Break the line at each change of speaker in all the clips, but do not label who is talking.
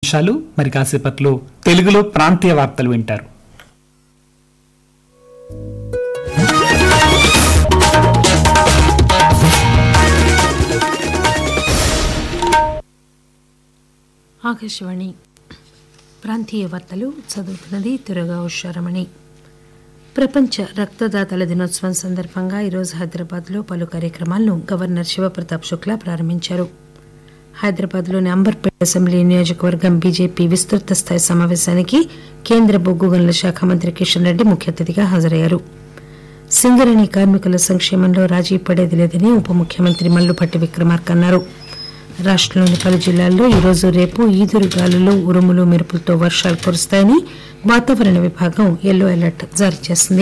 నిమిషాలు మరి కాసేపట్లో తెలుగులో ప్రాంతీయ వార్తలు వింటారు
ఆకాశవాణి ప్రాంతీయ వార్తలు చదువుతున్నది తురగా ఉషారమణి ప్రపంచ రక్తదాతల దినోత్సవం సందర్భంగా ఈరోజు హైదరాబాద్లో పలు కార్యక్రమాలను గవర్నర్ శివప్రతాప్ శుక్లా ప్రారంభించారు హైదరాబాద్లోని అంబర్పేట అసెంబ్లీ నియోజకవర్గం బీజేపీ విస్తృత స్థాయి సమావేశానికి కేంద్ర బొగ్గు గనుల శాఖ మంత్రి కిషన్ రెడ్డి ముఖ్య అతిథిగా హాజరయ్యారు సింగరేణి కార్మికుల సంక్షేమంలో రాజీ పడేది లేదని ఉప ముఖ్యమంత్రి మల్లుపట్టి విక్రమార్క అన్నారు రాష్టంలోని పలు జిల్లాల్లో ఈరోజు రేపు ఈదురు గాలులు ఉరుములు మెరుపులతో వర్షాలు కురుస్తాయని వాతావరణ విభాగం ఎల్లో అలర్ట్ జారీ చేసింది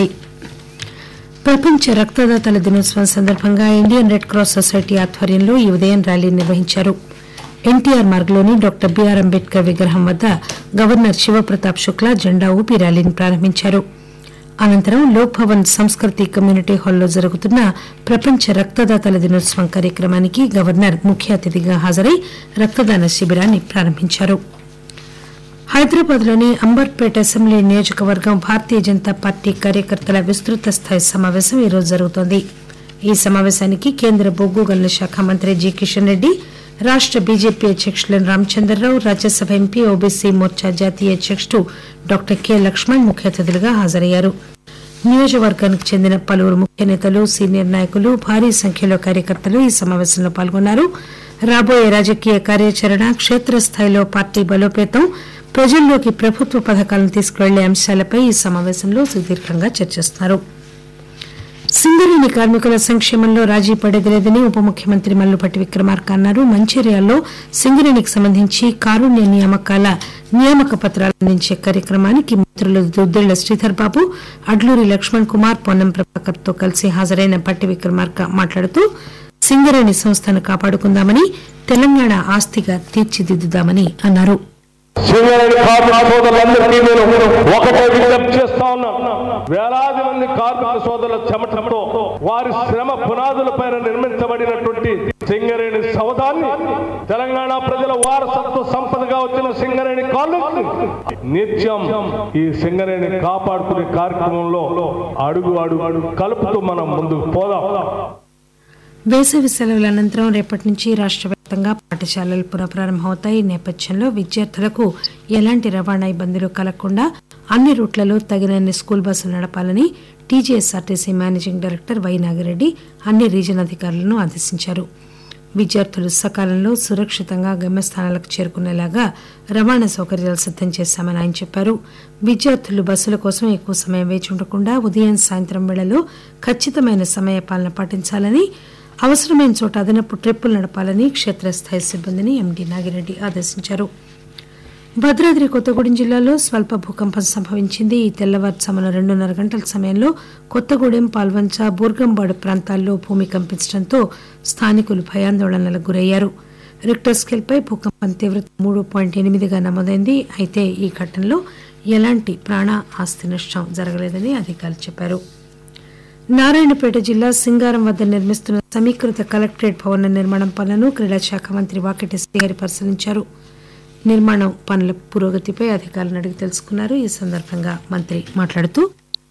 ప్రపంచ రక్తదాతల దినోత్సవం సందర్భంగా ఇండియన్ రెడ్ క్రాస్ సొసైటీ ఆధ్వర్యంలో ఈ ఉదయం ర్యాలీ నిర్వహించారు ఎన్టీఆర్ మార్గ్లోని డాక్టర్ బిఆర్ అంబేద్కర్ విగ్రహం వద్ద గవర్నర్ శివప్రతాప్ శుక్లా జెండా ఊపి ర్యాలీని ప్రారంభించారు అనంతరం లోక్ భవన్ సంస్కృతి కమ్యూనిటీ హాల్లో జరుగుతున్న ప్రపంచ రక్తదాతల దినోత్సవం కార్యక్రమానికి గవర్నర్ ముఖ్య అతిథిగా హాజరై రక్తదాన శిబిరాన్ని ప్రారంభించారు హైదరాబాద్లోని అంబర్పేట అసెంబ్లీ నియోజకవర్గం భారతీయ జనతా పార్టీ కార్యకర్తల విస్తృత స్థాయి సమావేశం ఈరోజు జరుగుతోంది ఈ సమావేశానికి కేంద్ర బొగ్గు గనుల శాఖ మంత్రి జి కిషన్ రెడ్డి రాష్ట బీజేపీ అధ్యక్షులు రామచంద్రరావు రాజ్యసభ ఎంపీ ఓబీసీ మోర్చా జాతీయ అధ్యక్షుడు డాక్టర్ కె లక్ష్మణ్ ముఖ్య అతిథులుగా హాజరయ్యారు నియోజకవర్గానికి చెందిన పలువురు ముఖ్య నేతలు సీనియర్ నాయకులు భారీ సంఖ్యలో కార్యకర్తలు ఈ సమావేశంలో పాల్గొన్నారు రాబోయే రాజకీయ కార్యాచరణ క్షేత్రస్థాయిలో పార్టీ బలోపేతం ప్రజల్లోకి ప్రభుత్వ పథకాలను తీసుకువెళ్లే అంశాలపై ఈ సమావేశంలో సుదీర్ఘంగా చర్చిస్తున్నారు సింగరేణి కార్మికుల సంక్షేమంలో రాజీ పడేది లేదని ఉప ముఖ్యమంత్రి మల్లుపట్టి విక్రమార్క అన్నారు మంచిర్యాలలో సింగరేణికి సంబంధించి కారుణ్య నియామకాల నియామక పత్రాలు అందించే కార్యక్రమానికి మంత్రులు దుద్దిళ్ల శ్రీధర్ బాబు అడ్లూరి లక్ష్మణ్ కుమార్ పొన్నం ప్రభాకర్ తో కలిసి హాజరైన పట్టి విక్రమార్క మాట్లాడుతూ సింగరేణి సంస్థను కాపాడుకుందామని తెలంగాణ ఆస్తిగా తీర్చిదిద్దుదామని అన్నారు
సింగరేణి కార్మిక సోదరులందరికీ నేను ఒకటే విజ్ఞప్తి చేస్తా ఉన్నాను వేలాది మంది కార్మిక సోదరుల చెమటతో వారి శ్రమ పునాదుల పైన నిర్మించబడినటువంటి సింగరేణి సౌదాన్ని తెలంగాణ ప్రజల వారసత్వ సంపదగా వచ్చిన సింగరేణి కాలేజ్ నిత్యం ఈ సింగరేణి కాపాడుకునే కార్యక్రమంలో అడుగు అడుగు కలుపుతూ మనం ముందుకు పోదాం
వేసవి సెలవుల అనంతరం రేపటి నుంచి రాష్ట్ర వ్యాప్తంగా పాఠశాలలు పునఃప్రారంభమవుతాయి ఈ నేపథ్యంలో విద్యార్థులకు ఎలాంటి రవాణా ఇబ్బందులు కలగకుండా అన్ని రూట్లలో తగినన్ని స్కూల్ బస్సులు నడపాలని TGSRTC managing director Y Nagireddy అన్ని రీజన్ అధికారులను ఆదేశించారు విద్యార్థులు సకాలంలో సురక్షితంగా గమ్యస్థానాలకు చేరుకునేలాగా రవాణా సౌకర్యాలు సిద్దం చేశామని ఆయన చెప్పారు విద్యార్థులు బస్సుల కోసం ఎక్కువ సమయం వేచి ఉండకుండా ఉదయం సాయంత్రం వేళలో ఖచ్చితమైన సమయ పాలన పాటించాలని అవసరమైన చోట అదనపు ట్రిప్పులు నడపాలని క్షేత్రస్థాయి సిబ్బందిని ఎండీ నాగిరెడ్డి ఆదేశించారు భద్రాద్రి కొత్తగూడెం జిల్లాలో స్వల్ప భూకంపం సంభవించింది ఈ తెల్లవారుజామున రెండున్నర గంటల సమయంలో కొత్తగూడెం పాల్వంచ బూర్గంబాడు ప్రాంతాల్లో భూమి కంపించడంతో స్థానికులు భయాందోళనలకు గురయ్యారు రిక్టర్ స్కేల్పై భూకంపం తీవ్రత మూడు పాయింట్ ఎనిమిదిగా నమోదైంది అయితే ఈ ఘటనలో ఎలాంటి ప్రాణ ఆస్తి నష్టం జరగలేదని అధికారులు చెప్పారు నారాయణపేట జిల్లా సింగారం వద్ద నిర్మిస్తున్న సమీకృత కలెక్టరేట్ భవన నిర్మాణం పనులను క్రీడా శాఖ మంత్రి వాకిటి శ్రీహరి పరిశీలించారు నిర్మాణం పనుల పురోగతిపై అధికారులను అడిగి తెలుసుకున్నారు ఈ సందర్భంగా మంత్రి మాట్లాడుతూ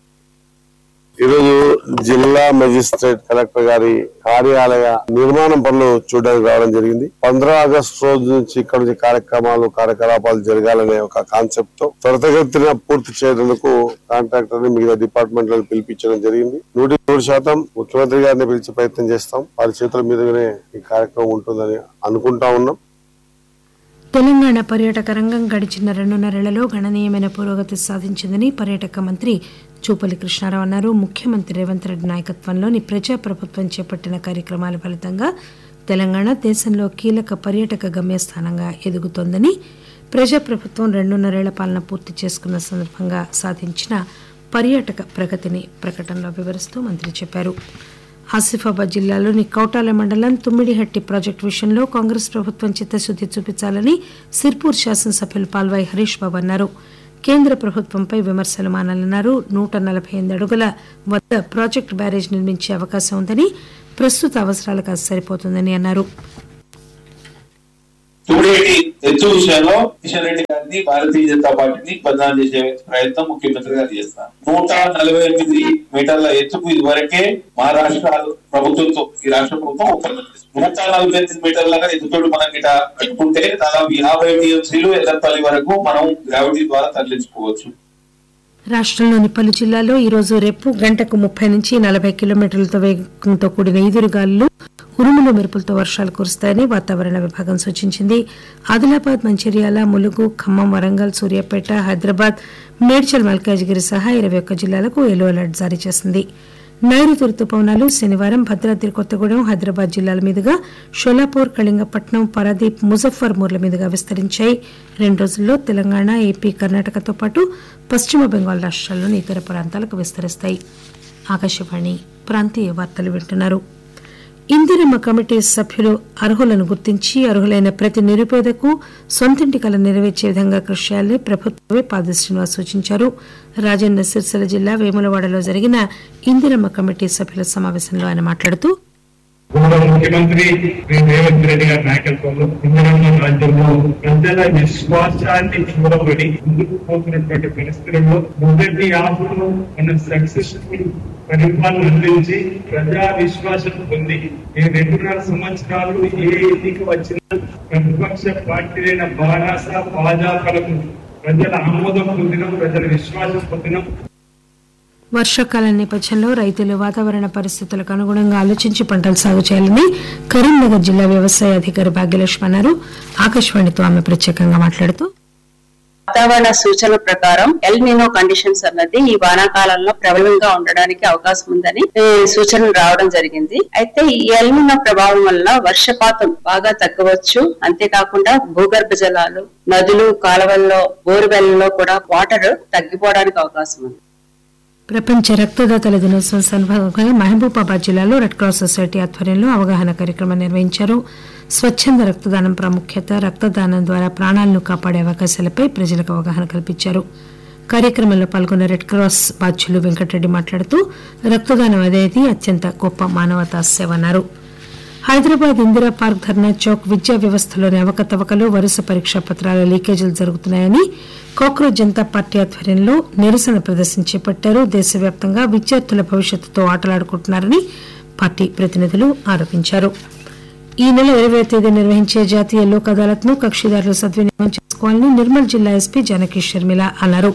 ఈరోజు జిల్లా మెజిస్ట్రేట్ కలెక్టర్ గారి కార్యాలయ నిర్మాణం పనులు చూడడానికి రావడం జరిగింది పంద్రా ఆగస్టు రోజు నుంచి ఇక్కడ నుంచి కార్యక్రమాలు కార్యకలాపాలు జరగాలనే ఒక కాన్సెప్ట్ తో త్వరితగతిన పూర్తి చేయడానికి కాంట్రాక్టర్ ని మిగతా డిపార్ట్మెంట్లను పిలిపించడం జరిగింది నూటి నూరు శాతం ముఖ్యమంత్రి గారిని పిలిచే ప్రయత్నం చేస్తాం వారి చేతుల మీదుగానే ఈ కార్యక్రమం ఉంటుందని అనుకుంటా ఉన్నాం
తెలంగాణ పర్యాటక రంగం గడిచిన రెండున్నరేళ్లలో గణనీయమైన పురోగతి సాధించిందని పర్యాటక మంత్రి చూపల్లి కృష్ణారావు అన్నారు ముఖ్యమంత్రి రేవంత్ రెడ్డి నాయకత్వంలోని ప్రజాప్రభుత్వం చేపట్టిన కార్యక్రమాల ఫలితంగా తెలంగాణ దేశంలో కీలక పర్యాటక గమ్యస్థానంగా ఎదుగుతోందని ప్రజాప్రభుత్వం రెండున్నరేళ్ల పాలన పూర్తి చేసుకున్న సందర్భంగా సాధించిన పర్యాటక ప్రగతిని ప్రకటనలో వివరిస్తూ మంత్రి చెప్పారు ఆసిఫాబాద్ జిల్లాలోని కౌటాల మండలం తుమ్మిడిహట్టి ప్రాజెక్టు విషయంలో కాంగ్రెస్ ప్రభుత్వం చిత్తశుద్ది చూపించాలని సిర్పూర్ శాసనసభ్యులు పాల్వాయి హరీష్ బాబు అన్నారు కేంద్ర ప్రభుత్వంపై విమర్శలు మానాలన్నారు నూట నలభై ఎనిమిది అడుగుల వద్ద ప్రాజెక్టు బ్యారేజ్ నిర్మించే అవకాశం ఉందని ప్రస్తుత అవసరాలకు అది సరిపోతుందని అన్నారు
తుమ్మిడి ఎత్తు విషయంలో కిషన్ రెడ్డి గారిని భారతీయ జనతా పార్టీని బదనాం చేసే ప్రయత్నం ముఖ్యమంత్రి గారు చేస్తారు నూట నలభై ఎనిమిది మీటర్ల ఎత్తుకు ఇదివరకే మహారాష్ట్ర ప్రభుత్వంతో ఈ రాష్ట్ర ప్రభుత్వం ఒప్పందం చేసుకుంది. నూట నలభై ఎనిమిది మీటర్ల ఎత్తుతోటి మనం ఇట పెట్టుకుంటే దాదాపు యాభై టీఎంసీలు ఎల్లపల్లి వరకు మనం గ్రావిటీ ద్వారా తరలించుకోవచ్చు
రాష్ట్రంలోని పలు జిల్లాల్లో ఈ రోజు రేపు గంటకు ముప్పై నుంచి నలభై కిలోమీటర్లతో వేగంతో కూడిన ఈదురుగాలులు ఉరుములు మెరుపులతో వర్షాలు కురుస్తాయని వాతావరణ విభాగం సూచించింది ఆదిలాబాద్ మంచిర్యాల ములుగు ఖమ్మం వరంగల్ సూర్యాపేట హైదరాబాద్ మేడ్చల్ మల్కాజ్గిరి సహా ఇరవై ఒక్క జిల్లాలకు ఎల్లో అలర్ట్ జారీ చేసింది నైరుతి రుతుపవనాలు శనివారం భద్రాద్రి కొత్తగూడెం హైదరాబాద్ జిల్లాల మీదుగా షోలాపూర్ కళింగపట్నం పారాదీప్ ముజఫర్మూర్ల మీదుగా విస్తరించాయి రెండు రోజుల్లో తెలంగాణ ఏపీ కర్ణాటకతో పాటు పశ్చిమ బెంగాల్ రాష్ట్రాల్లోని ఇతర ప్రాంతాలకు విస్తరిస్తాయి ఆకాశవాణి ప్రాంతీయ వార్తలు వింటున్నారు ఇందిరమ్మ కమిటీ సభ్యులు అర్హులను గుర్తించి అర్హులైన ప్రతి నిరుపేదకు సొంతింటి కల నెరవేర్చే విధంగా కృషి చేయాలని ప్రభుత్వమే పాద శ్రీనివాస్ సూచించారు రాజన్న సిరిసిల్ల జిల్లా వేములవాడలో జరిగిన ఇందిరమ్మ కమిటీ సభ్యుల సమావేశంలో ఆయన మాట్లాడుతూ
గౌరవ ముఖ్యమంత్రి శ్రీ రేవంత్ రెడ్డి గారి నాయకత్వంలో ఇందిరమ్మ రాజ్యంలో ప్రజల విశ్వాసాన్ని చూడబడి ముందుకు పోతున్నటువంటి పరిస్థితుల్లో మొదటి ఆపులో మన సక్సెస్ఫుల్ పరిపాలన అందించి ప్రజా విశ్వాసం పొంది ఈ రెండున్నర సంవత్సరాలు ఏ ఎన్నిక వచ్చినా ప్రతిపక్ష పార్టీలైన బారాస భాజపాలకు ప్రజల ఆమోదం పొందిన ప్రజల విశ్వాసం పొందిన
వర్షాకాలం నేపథ్యంలో రైతులు వాతావరణ పరిస్థితులకు అనుగుణంగా ఆలోచించి పంటలు సాగు చేయాలని కరీంనగర్ జిల్లా వ్యవసాయ అధికారి భాగ్యలక్ష్మి అన్నారు ఆకాశవాణితో ఆమె ప్రత్యేకంగా మాట్లాడుతూ
వాతావరణ సూచనల ప్రకారం ఎల్ నినో కండిషన్స్ అన్నది ఈ వానాకాలంలో ప్రబలంగా ఉండడానికి అవకాశం ఉందని ఈ సూచనలు రావడం జరిగింది అయితే ఈ ఎల్ నినో ప్రభావం వల్ల వర్షపాతం బాగా తగ్గవచ్చు అంతేకాకుండా భూగర్భ జలాలు నదులు కాలువల్లో బోరువెల్లలో కూడా వాటర్ తగ్గిపోవడానికి అవకాశం ఉంది
ప్రపంచ రక్తదాతల దినోత్సవం సందర్భంగా మహబూబాబాద్ జిల్లాలో రెడ్ క్రాస్ సొసైటీ ఆధ్వర్యంలో అవగాహన కార్యక్రమం నిర్వహించారు స్వచ్ఛంద రక్తదానం ప్రాముఖ్యత రక్తదానం ద్వారా ప్రాణాలను కాపాడే అవకాశాలపై ప్రజలకు అవగాహన కల్పించారు కార్యక్రమంలో పాల్గొన్న రెడ్ క్రాస్ బాధ్యులు వెంకటరెడ్డి మాట్లాడుతూ రక్తదానం అనేది అత్యంత గొప్ప మానవతా సేవ అన్నారు హైదరాబాద్ ఇందిరా పార్క్ ధర్నా చౌక్ విద్యా వ్యవస్థలోని అవకతవకలు వరుస పరీక్షా పత్రాల లీకేజీలు జరుగుతున్నాయని కాక్రోచ్ జనతా పార్టీ ఆధ్వర్యంలో నిరసన ప్రదర్శన చేపట్టారు దేశవ్యాప్తంగా విద్యార్థుల భవిష్యత్తుతో ఆటలాడుకుంటున్నారని పార్టీ ప్రతినిధులు ఆరోపించారు ఈ నెల ఇరవై తేదీ నిర్వహించే జాతీయ లోక్ అదాలత్ ను కక్షిదారులు సద్వినియోగం చేసుకోవాలని నిర్మల్ జిల్లా ఎస్పీ జానకి షర్మిల అన్నారు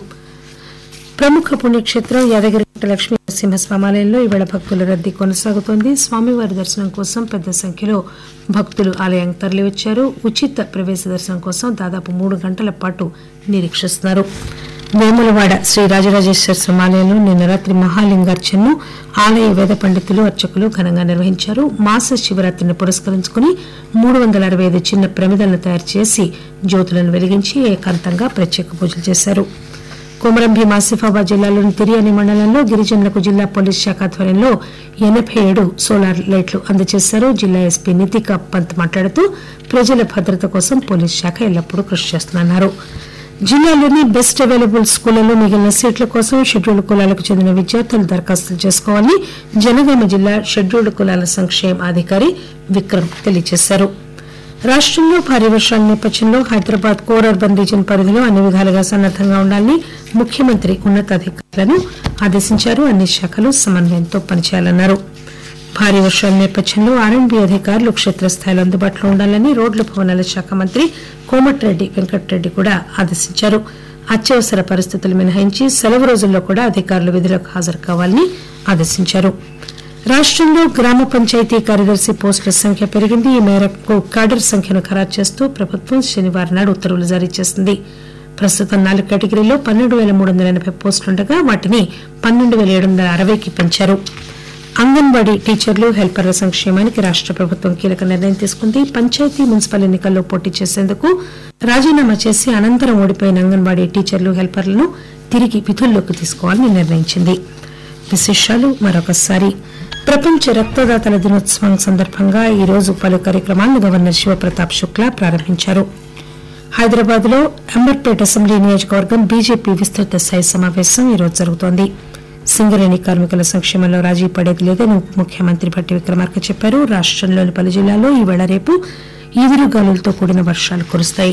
ప్రముఖ పుణ్యక్షేత్రం యాదగిరిగుట్ట లక్ష్మీ నరసింహస్వామి ఆలయంలో ఈవేళ భక్తుల రద్దీ కొనసాగుతోంది స్వామివారి దర్శనం కోసం పెద్ద సంఖ్యలో భక్తులు ఆలయానికి తరలివచ్చారు ఉచిత ప్రవేశ దర్శనం కోసం దాదాపు మూడు గంటల పాటు నిరీక్షిస్తున్నారు వేములవాడ శ్రీ రాజరాజేశ్వర స్వామి ఆలయంలో నిన్న రాత్రి మహాలింగార్చనను ఆలయ వేద పండితులు అర్చకులు ఘనంగా నిర్వహించారు మాస శివరాత్రిని పురస్కరించుకుని మూడు వందల అరవై ఐదు చిన్న ప్రమిదలను తయారు చేసి జ్యోతులను వెలిగించి ఏకాంతంగా ప్రత్యేక పూజలు చేశారు కొమరం భీం ఆసిఫాబాద్ జిల్లాలోని తిరియాని మండలంలో గిరిజనులకు జిల్లా పోలీస్ శాఖ ఆధ్వర్యంలో ఎనభై ఏడు సోలార్ లైట్లు అందజేశారు జిల్లా ఎస్పీ నితికా పంత్ మాట్లాడుతూ ప్రజల భద్రత కోసం పోలీస్ శాఖ ఎల్లప్పుడూ కృషి చేస్తుందన్నారు జిల్లాలోని బెస్ట్ అవైలబుల్ స్కూళ్లలో మిగిలిన సీట్ల కోసం షెడ్యూల్డ్ కులాలకు చెందిన విద్యార్థులు దరఖాస్తులు చేసుకోవాలని జనగామ జిల్లా షెడ్యూల్డ్ కులాల సంక్షేమ అధికారి విక్రమ్ తెలియజేశారు రాష్ట్రంలో భారీ వర్షాల నేపథ్యంలో హైదరాబాద్ కోర్ అర్బన్ రీజన్ పరిధిలో అన్ని విధాలుగా సన్నద్దంగా ఉండాలని ముఖ్యమంత్రి ఉన్నతాధికారులను ఆదేశించారు అన్ని శాఖలు సమన్వయంతో పనిచేయాలన్నారు భారీ వర్షాల నేపథ్యంలో ఆర్ఎండ్బీ అధికారులు క్షేత్రస్థాయిలో అందుబాటులో ఉండాలని రోడ్ల భవనాల శాఖ మంత్రి కోమటిరెడ్డి వెంకటరెడ్డి కూడా ఆదేశించారు అత్యవసర పరిస్థితులు మినహాయించి సెలవు రోజుల్లో కూడా అధికారులు విధులకు హాజరు కావాలని ఆదేశించారు రాష్ట్రంలో గ్రామ పంచాయతీ కార్యదర్శి పోస్టుల సంఖ్య పెరిగింది ఈ మేరకు క్యాడర్ సంఖ్యను ఖరారు చేస్తూ ప్రభుత్వం శనివారం నాడు ఉత్తర్వులు జారీ చేసింది ప్రస్తుతం నాలుగు కేటగిరీలో పన్నెండు వేల మూడు వందల ఎనభై పోస్టులుండగా వాటిని పన్నెండు వేల ఏడు వందల అరవైకి పెంచారు అంగన్వాడీ టీచర్లు హెల్పర్ల సంక్షేమానికి రాష్ట్ర ప్రభుత్వం కీలక నిర్ణయం తీసుకుంది పంచాయతీ మున్సిపల్ ఎన్నికల్లో పోటీ చేసేందుకు రాజీనామా చేసి అనంతరం ఓడిపోయిన అంగన్వాడీ టీచర్లు హెల్పర్లను తిరిగి విధుల్లోకి తీసుకోవాలని నిర్ణయించింది విశేషాలు మరొకసారి ప్రపంచ రక్తదాతల దినోత్సవం సందర్భంగా ఈ రోజు పలు కార్యక్రమాలను గవర్నర్ శివప్రతాప్ శుక్లా ప్రారంభించారు హైదరాబాద్ లో అంబర్పేట అసెంబ్లీ నియోజకవర్గం బీజేపీ విస్తృత స్థాయి సమావేశం ఈ రోజు జరుగుతోంది సింగరేణి కార్మికుల సంక్షేమంలో రాజీ పడేది లేదని ఉప ముఖ్యమంత్రి భట్టి విక్రమార్క చెప్పారు రాష్ట్రంలోని పలు జిల్లాల్లో ఈవేళ రేపు ఈదురుగాలులతో కూడిన వర్షాలు కురుస్తాయి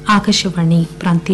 ఆకాశవాణి ప్రాంతీయ